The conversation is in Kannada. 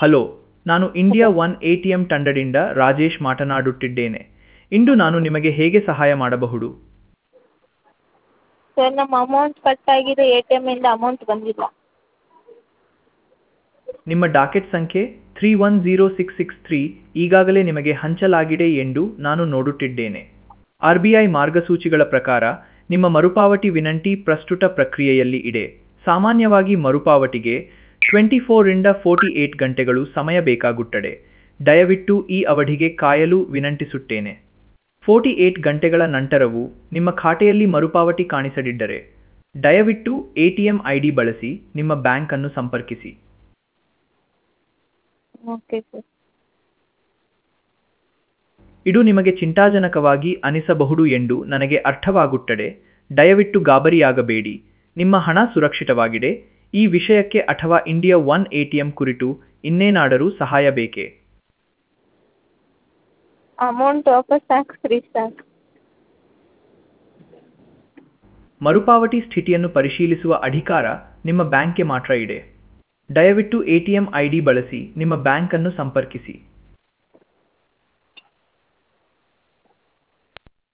ಹಲೋ ನಾನು India one A T M ತಂಡದಿಂದ ರಾಜೇಶ್ ಮಾತನಾಡುತ್ತಿದ್ದೇನೆ ಇಂದು ನಾನು ನಿಮಗೆ ಹೇಗೆ ಸಹಾಯ ಮಾಡಬಹುದು ಸರ್ ನಮ್ಮ ಅಮೌಂಟ್ ಕಟ್ಟಾಗಿದೆ ಎ ಟಿ ಎಮ್ಮಿಂದ ಅಮೌಂಟ್ ಬಂದಿಲ್ಲ ನಿಮ್ಮ ಡಾಕೆಟ್ ಸಂಖ್ಯೆ three one zero six six three ಈಗಾಗಲೇ ನಿಮಗೆ ಹಂಚಲಾಗಿದೆ ಎಂದು ನಾನು ನೋಡುತ್ತಿದ್ದೇನೆ ಆರ್ ಬಿ ಐ ಮಾರ್ಗಸೂಚಿಗಳ ಪ್ರಕಾರ ನಿಮ್ಮ ಮರುಪಾವತಿ ವಿನಂತಿ ಪ್ರಸ್ತುತ ಪ್ರಕ್ರಿಯೆಯಲ್ಲಿ ಇದೆ ಸಾಮಾನ್ಯವಾಗಿ ಮರುಪಾವತಿಗೆ ಟ್ವೆಂಟಿ ಫೋರಿಂದ ಫೋರ್ಟಿ ಏಟ್ ಗಂಟೆಗಳು ಸಮಯ ಬೇಕಾಗುತ್ತದೆ ದಯವಿಟ್ಟು ಈ ಅವಧಿಗೆ ಕಾಯಲು ವಿನಂತಿಸುತ್ತೇನೆ ಫೋರ್ಟಿ ಏಟ್ ಗಂಟೆಗಳ ನಂತರವೂ ನಿಮ್ಮ ಖಾತೆಯಲ್ಲಿ ಮರುಪಾವತಿ ಕಾಣಿಸದಿದ್ದರೆ ದಯವಿಟ್ಟು A T M I D ಬಳಸಿ ನಿಮ್ಮ ಬ್ಯಾಂಕನ್ನು ಸಂಪರ್ಕಿಸಿ ಓಕೆ ಸರ್ ಇದು ನಿಮಗೆ ಚಿಂತಾಜನಕವಾಗಿ ಅನಿಸಬಹುದು ಎಂದು ನನಗೆ ಅರ್ಥವಾಗುತ್ತದೆ ದಯವಿಟ್ಟು ಗಾಬರಿಯಾಗಬೇಡಿ ನಿಮ್ಮ ಹಣ ಸುರಕ್ಷಿತವಾಗಿದೆ ಈ ವಿಷಯಕ್ಕೆ ಅಥವಾ India one A T M ಕುರಿತು ಇನ್ನೇನಾದರೂ ಸಹಾಯ ಬೇಕೇ ಅಮೌಂಟ್ ವಾಪಸ್ ಹಾಕ್ಸ್ರಿ ಸರ್ ಮರುಪಾವತಿ ಸ್ಥಿತಿಯನ್ನು ಪರಿಶೀಲಿಸುವ ಅಧಿಕಾರ ನಿಮ್ಮ ಬ್ಯಾಂಕ್ಗೆ ಮಾತ್ರ ಇದೆ ದಯವಿಟ್ಟು A T M I D ಬಳಸಿ ನಿಮ್ಮ ಬ್ಯಾಂಕನ್ನು ಸಂಪರ್ಕಿಸಿ